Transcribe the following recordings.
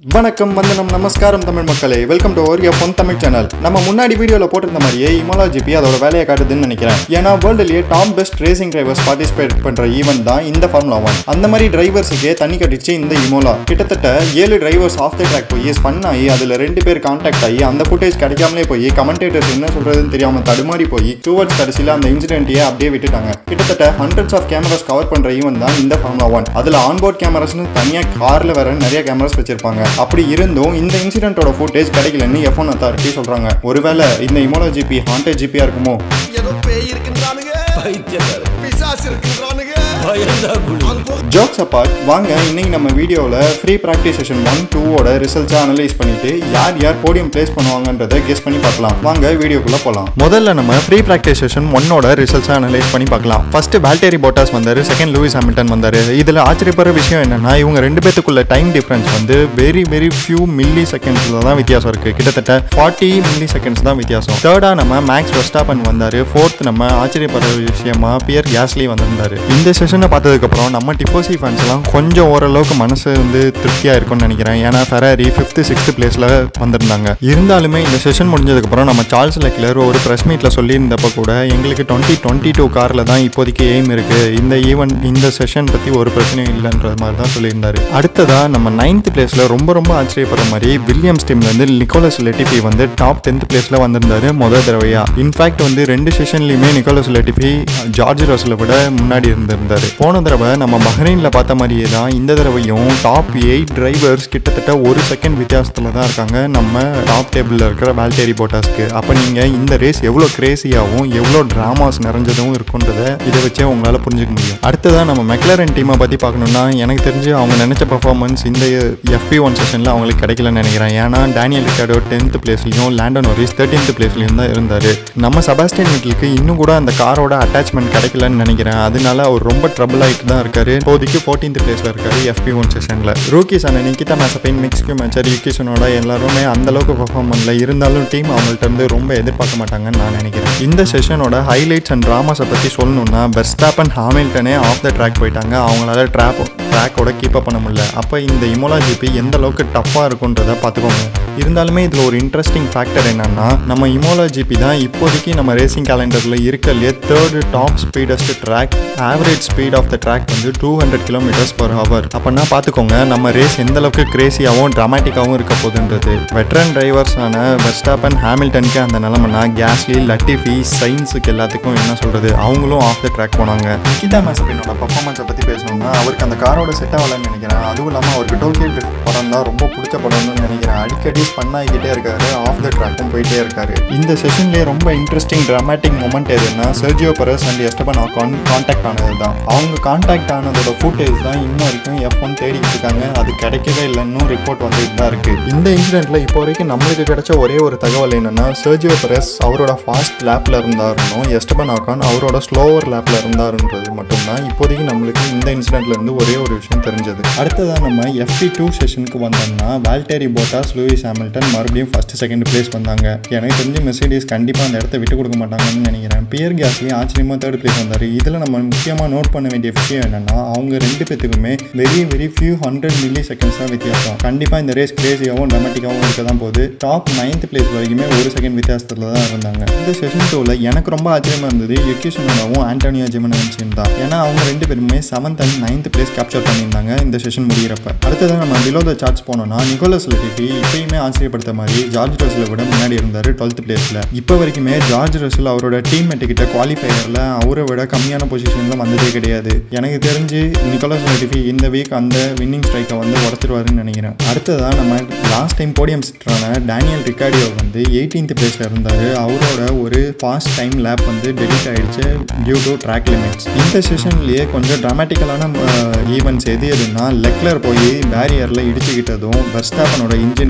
வணக்கம் வந்தனம் நமஸ்காரம் தமிழ் மக்களே வெல்கம் டு ஒரு எஃப் ஒன் தமிழ் சேனல் நம்ம முன்னாடி வீடியோவில் போட்டிருந்த மாதிரியே இமோலா ஜிபி அதோட வேலையை காட்டுதுன்னு நினைக்கிறேன் ஏன்னா வேர்ல்டுலேயே top best racing drivers participate பண்ணுற ஈவெண்ட் தான் இந்த ஃபார்முலா ஒன் அந்த மாதிரி டிரைவர்ஸுக்கே தண்ணி கட்டிச்சு இந்த இமோலா கிட்டத்தட்ட ஏழு டிரைவர்ஸ் ஆஃப் த ட்ராக் போய் ஸ்பன் ஆகி அதில் ரெண்டு பேர் கான்டாக்ட் ஆகி அந்த ஃபுட்டேஜ் கிடைக்காமலே போய் கமெண்டேட்டர்ஸ் என்ன சொல்றதுன்னு தெரியாமல் தடுமாறி போய் டூவர்ட்ஸ் கடைசியில் அந்த இன்சிடென்ட்டையே அப்படியே விட்டுட்டாங்க கிட்டத்தட்ட ஹண்ட்ரட்ஸ் ஆஃப் கேமராஸ் கவர் பண்ணுற ஈவெண்ட் தான் இந்த ஃபார்முலா ஒன் அதில் ஆன்போர்ட் கேமராஸ்னு தனியாக காரில் வேற நிறைய கேமராஸ் வச்சிருப்பாங்க அப்படி இருந்தும் இந்த இன்சிடென்ட்டோட ஃபுட்டேஜ் கிடைக்கலன்னு எஃப் ஒன் அத்தாரிட்டி சொல்கிறாங்க ஒருவேளை இந்த இமோலோ ஜிபி ஹாண்டட் ஜிபியாக இருக்குமோ ஏதோ பேய் இருக்கின்றானுங்க பைத்தியக்காரன் பிசாசு இருக்கின்றானுங்க பயந்தா குழு அது போ- ஜோக்ஸ் அப்பார்ட் வாங்க இன்னைக்கு நம்ம வீடியோவில் ஃப்ரீ ப்ராக்டிஸ் செஷன் ஒன் டூவோட ரிசல்ட்ஸை அனலைஸ் பண்ணிட்டு யார் யார் போடியம் பிளேஸ் பண்ணுவாங்கன்றதை கெஸ் பண்ணி பார்க்கலாம் வாங்க வீடியோக்குள்ள போகலாம் முதல்ல நம்ம ஃப்ரீ ப்ராக்டிஸ் செஷன் ஒன்னோட ரிசல்ட்ஸை அனலைஸ் பண்ணி பார்க்கலாம் ஃபர்ஸ்ட் வால்டேரி போட்டாஸ் வந்தாரு செகண்ட் லூயிஸ் ஹாமில்டன் வந்தாரு இதில் ஆச்சரியப்படுற விஷயம் என்னன்னா இவங்க ரெண்டு பேத்துக்குள்ள டைம் டிஃபரன்ஸ் வந்து வெரி வெரி ஃபியூ மில்லி செகண்ட்ஸில் தான் வித்தியாசம் இருக்கு கிட்டத்தட்ட ஃபார்ட்டி மில்லி செகண்ட்ஸ் தான் வித்தியாசம் தேர்டா நம்ம மேக்ஸ் வெஸ்டாப்பன் வந்தாரு ஃபோர்த் நம்ம ஆச்சரியப்படுற விஷயமா பியர் கேஸ்லி வந்திருந்தாரு இந்த செஷனை பார்த்ததுக்கப்புறம் நம்ம டிஃபோசி ஃபேன்ஸ் எல்லாம் கொஞ்சம் ஓரளவுக்கு மனசு வந்து திருப்தியாக இருக்கும்னு நினைக்கிறேன் ஏன்னா ஃபெராரி ஃபிஃப்த்து சிக்ஸ்த் பிளேஸில் வந்திருந்தாங்க இருந்தாலுமே இந்த செஷன் முடிஞ்சதுக்கப்புறம் நம்ம சார்ல்ஸ் லெக்லர் ஒரு ப்ரெஸ் மீட்டில் சொல்லியிருந்தப்ப கூட எங்களுக்கு டுவெண்ட்டி டுவெண்ட்டி டூ காரில் தான் இப்போதைக்கு எய்ம் இருக்குது இந்த ஈவெண்ட் இந்த செஷன் பற்றி ஒரு பிரச்சனையும் இல்லைன்ற மாதிரி தான் சொல்லியிருந்தாரு அடுத்ததாக நம்ம நைன்த் பிளேஸில் ரொம்ப ரொம்ப ஆச்சரியப்படுற மாதிரி வில்லியம்ஸ் டீம்லேருந்து நிக்கோலஸ் லெட்டிஃபி வந்து டாப் டென்த் பிளேஸில் வந்திருந்தாரு முதல் தடவையா இன்ஃபேக்ட் வந்து ரெண்டு செஷன்லையுமே நிக்கோலஸ் லெட்டிஃபி ஜார்ஜ் ரஸ்ல விட முன்னாடி இருந்திருந்தாரு போன தடவை நம்ம பஹ்ரைனில் பார்த்த மாதிரியே தான் இந்த தடவையும் டாப் எயிட் டிரைவர்ஸ் கிட்டத்தட்ட ஒரு செகண்ட் வித்தியாசத்தில் தான் இருக்காங்க நம்ம டாப் டேபிளில் இருக்கிற வால்டேரி போட்டாஸ்க்கு அப்போ நீங்கள் இந்த ரேஸ் எவ்வளோ கிரேசியாகவும் எவ்வளோ ட்ராமாஸ் நிறைஞ்சதும் இருக்குன்றதை இதை வச்சே உங்களால் புரிஞ்சுக்க முடியும் அடுத்ததாக நம்ம மெக்லரன் டீமை பற்றி பார்க்கணுன்னா எனக்கு தெரிஞ்சு அவங்க நினச்ச பர்ஃபார்மன்ஸ் இந்த எஃப்பி ஒன் செஷனில் அவங்களுக்கு கிடைக்கலன்னு நினைக்கிறேன் ஏன்னா டேனியல் ரிக்கார்டோ டென்த் பிளேஸ்லையும் லேண்டன் ஒரிஸ் தேர்ட்டீன்த் பிளேஸ்லையும் தான் இருந்தார் நம்ம செபாஸ்டியன் வீட்டிலுக்கு இன்னும் கூட அந்த காரோட அட்டாச்மெண்ட் கிடைக்கலன்னு நினைக்கிறேன் அதனால அவர் ரொம்ப ட்ரபிள் ஆகிட்டு தான் இருக்காரு இப்போதைக்கு ஃபோர்டீன்த் பிளேஸில் இருக்காரு எஃப்பி ஒன் செஷனில் ரூக்கிஸ் ஆன நிக்கிதா மேசப்பைன் மிக்ஸ்க்கு மேச்சர் யுக்கிசனோட எல்லாருமே அந்த அளவுக்கு பெர்ஃபார்ம் பண்ணல இருந்தாலும் டீம் அவங்கள்ட்ட இருந்து ரொம்ப எதிர்பார்க்க மாட்டாங்கன்னு நான் நினைக்கிறேன் இந்த செஷனோட ஹைலைட்ஸ் அண்ட் ட்ராமாஸை பற்றி சொல்லணும்னா பெர்ஸ்டாப்பன் ஹாமில்டனே ஆஃப் த ட்ராக் போயிட்டாங்க அவங்களால ட்ராப் ட்ராக்கோட கீப் அப் பண்ண முடியல அப்போ இந்த இமோலா ஜிபி எந்த அளவுக்கு டஃப்பாக இருக்குன்றதை பார்த்துக்கோங்க இருந்தாலுமே இதில் ஒரு இன்ட்ரெஸ்டிங் ஃபேக்டர் என்னன்னா நம்ம இமோலா ஜிபி தான் இப்போதைக்கு நம்ம ரேசிங் கேலண்டரில் இருக்கலையே third top speediest track average speed of the track வந்து two hundred kilometres per hour அப்படின்னா பார்த்துக்கோங்க நம்ம ரேஸ் எந்த அளவுக்கு கிரேசியாகவும் ட்ராமாட்டிக்காகவும் இருக்க போகுதுன்றது வெட்ரன் டிரைவர்ஸான வெஸ்டாப்பன் ஹாமில்டனுக்கு அந்த நிலமைனா கேஸ்லி லட்டிஃபி சயின்ஸுக்கு எல்லாத்துக்கும் என்ன சொல்கிறது அவங்களும் ஆஃப் த ட்ராக் போனாங்க நிக்கிதா மேசபினோட பர்ஃபார்மன்ஸை பற்றி பேசணும்னா அவருக்கு அந்த காரோட செட் ஆகலன்னு நினைக்கிறேன் அதுவும் இல்லாமல் அவருக்கு டோல்கேட் படம் தான் ரொம்ப பிடிச்ச படம்னு நினைக்கிறேன் அடிக்கடி ஸ்பன் ஆகிக்கிட்டே இருக்காரு ஆஃப் த ட்ராக்கும் போயிட்டே இருக்காரு இந்த செஷன்லேயே ரொம்ப இன்ட்ரெஸ்டிங் ட்ராமாட்டிக் மூமெண்ட் எதுன்னா Sergio Perez and Esteban Ocon contact ஆனது தான் அவங்க கான்டாக்ட் ஆனதோட ஃபுட்டேஜ் தான் இன்னும் வரைக்கும் எஃப் ஒன் தேடிக்கிட்டு இருக்காங்க அது கிடைக்கவே இல்லைன்னு ரிப்போர்ட் வந்துட்டு தான் இருக்கு இந்த இன்சிடென்ட்ல இப்போ வரைக்கும் நம்மளுக்கு கிடைச்ச ஒரே ஒரு தகவல் என்னன்னா சர்ஜியோ பரஸ் அவரோட ஃபாஸ்ட் லேப்ல இருந்தாருன்னும் எஸ்டபன் ஆகான் அவரோட ஸ்லோவர் லேப்ல இருந்தாருன்றது மட்டும்தான் இப்போதைக்கு நம்மளுக்கு இந்த இன்சிடென்ட்ல இருந்து ஒரே ஒரு விஷயம் தெரிஞ்சது அடுத்ததாக நம்ம எஃப்பி டூ செஷனுக்கு வந்தோம்னா வால்டேரி போட்டாஸ் லூயிஸ் ஹாமில்டன் மறுபடியும் ஃபர்ஸ்ட் செகண்ட் பிளேஸ் வந்தாங்க எனக்கு தெரிஞ்சு மெர்சிடிஸ் கண்டிப்பாக அந்த இடத்த விட்டு கொடுக்க மாட்டாங்கன்னு நினைக்கிறேன் பியர் கேஸ்லி ஆச்சரியமாக தேர்ட் பிளேஸ் வந்தார் இதில் நம்ம முக்கியமாக நோட் பண்ண வேண்டிய விஷயம் என்னன்னா அவங்க ரெண்டு பேத்துக்குமே very very few hundred milliseconds தான் வித்தியாசம் கண்டிப்பாக இந்த ரேஸ் கிரேசியாகவும் ட்ராமட்டிக்காகவும் இருக்க தான் போகுது டாப் நைன்த் பிளேஸ் வரைக்குமே ஒரு செகண்ட் வித்தியாசத்தில் தான் இருந்தாங்க இந்த செஷன் டூவில் எனக்கு ரொம்ப ஆச்சரியமாக இருந்தது யுக்கிஷனோவும் ஆண்டோனியா ஜிமனன்சியும் தான் ஏன்னா அவங்க ரெண்டு பேருமே seventh and ninth place capture பண்ணியிருந்தாங்க இந்த செஷன் முடிகிறப்ப அடுத்ததாக நம்ம பிலோ த சார்ட்ஸ் போனோம்னா நிக்கோலஸ் லெட்டிஃபி இப்பயுமே ஆச்சரியப்படுத்த மாதிரி ஜார்ஜ் ரசலை விட முன்னாடி இருந்தார் டுவெல்த் பிளேஸில் இப்போ வரைக்குமே ஜார்ஜ் ரசல் அவரோட டீம்மேட்டு கிட்ட குவாலிஃபையரில் அவரை விட கம்மியான பொசிஷனில் வந்ததே கிடையாது எனக்கு தெரிஞ்சு நிக்கோலஸ் லெட்டிஃபி இந்த வீக் அந்த வின்னிங் ஸ்ட்ரைக்கை வந்து உடச்சிருவாருன்னு நினைக்கிறேன் அடுத்ததாக நம்ம லாஸ்ட் டைம் போடியம் சிட்டரான டேனியல் ரிக்கார்டியோ வந்து எயிட்டீன்த் பிளேஸில் இருந்தார் அவரோட ஒரு ஃபாஸ்ட் டைம் லேப் வந்து டெலிட் ஆயிடுச்சு டியூ டு ட்ராக் லிமிட்ஸ் இந்த செஷன்லேயே கொஞ்சம் ட்ராமட்டிக்கலான ஈவெண்ட்ஸ் எது எதுனா லெக்லர் போய் பேரியரில் இடிச்சுக்கிட்டதும் வெர்ஸ்டாப்பனோட இன்ஜின் ஃபெயிலியர்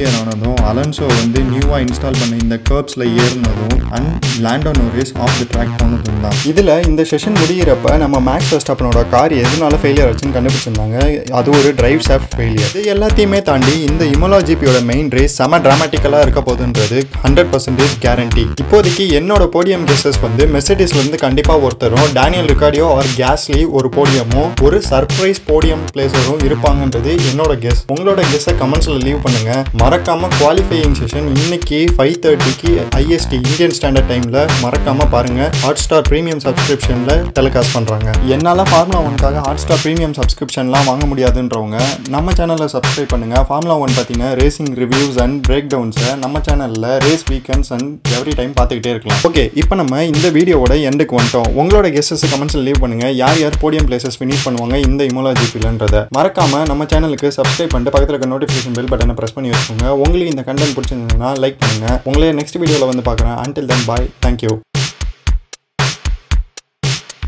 ஃபெயிலியர் ஆனதும் அலன்சோ வந்து நியூவாக இன்ஸ்டால் பண்ண இந்த கர்ப்ஸில் ஏறினதும் and Lando Norris off the track போனதும் தான் இதில் இந்த செஷன் முடிகிறப்ப நம்ம மேக்ஸ் வெஸ்டாப்பனோட கார் எதனால ஃபெயிலியர் ஆச்சுன்னு கண்டுபிடிச்சிருந்தாங்க அது ஒரு டிரைவ் ஷாஃப்ட் ஃபெயிலியர் இது எல்லாத்தையுமே தாண்டி இந்த இமோலா ஜிபியோட மெயின் ரேஸ் செம டிராமட்டிக்கலாக இருக்க போகுதுன்றது ஹண்ட்ரட் பர்சன்டேஜ் கேரண்டி இப்போதைக்கு என்னோட போடியம் கெஸஸ் வந்து மெர்சடிஸ்லேருந்து கண்டிப்பாக ஒருத்தரும் டேனியல் ரிகார்டியோ ஆர் கேஸ்லி ஒரு போடியமும் ஒரு சர்ப்ரைஸ் போடியம் பிளேஸரும் இருப்பாங்கன்றது என்னோட கெஸ் உங்களோட கெஸ்ஸை கமெண்ட்ஸில் லீவ் பண்ணுங்க மறக்காம குவாலிஃபையிங் செஷன் இன்னைக்கு ஃபைவ் தேர்ட்டிக்கு ஐஎஸ்டி இந்தியன் ஸ்டாண்டர்ட் டைமில் மறக்காம பாருங்க ஹாட் ஸ்டார் ப்ரீமியம் சப்ஸ்கிரிப்ஷனில் டெலிகாஸ்ட் பண்ணுறாங்க என்னால் ஃபார்முலா ஒனுக்காக ஹாட் ஸ்டார் ப்ரீமியம் சப்ஸ்கிரிப்ஷன்லாம் வாங்க முடியாதுன்றவங்க நம்ம சேனலில் சப்ஸ்கிரைப் பண்ணுங்க ஃபார்முலா ஒன் பார்த்தீங்கன்னா ரேசிங் ரிவ்யூஸ் அண்ட் பிரேக் டவுன்ஸை நம்ம சேனலில் race weekends and every time பார்த்துக்கிட்டே இருக்கலாம் ஓகே இப்போ நம்ம இந்த வீடியோவோட எண்டுக்கு வந்துட்டோம் உங்களோட கெஸ்ஸஸ் கமெண்ட்ஸில் லீவ் பண்ணுங்க யார் யார் போடியம் பிளேசஸ் ஃபினிஷ் பண்ணுவாங்க இந்த இமோலா ஜிபிலன்றத மறக்காம நம்ம சேனலுக்கு சப்ஸ்கிரைப் பண்ணிட்டு பக்கத்தில் இருக்க நோட்டிஃபிகேஷன் பெல் பட்டனை ப்ரெஸ் பண்ணி வச்சுக்கோங்க உங்களுக்கு இந்த கண்டென்ட் பிடிச்சிருந்ததுன்னா லைக் பண்ணுங்க உங்களே நெக்ஸ்ட் வீடியோவில் வந்து பார்க்குறேன் அன்டில் தென் பாய் தேங்க்யூ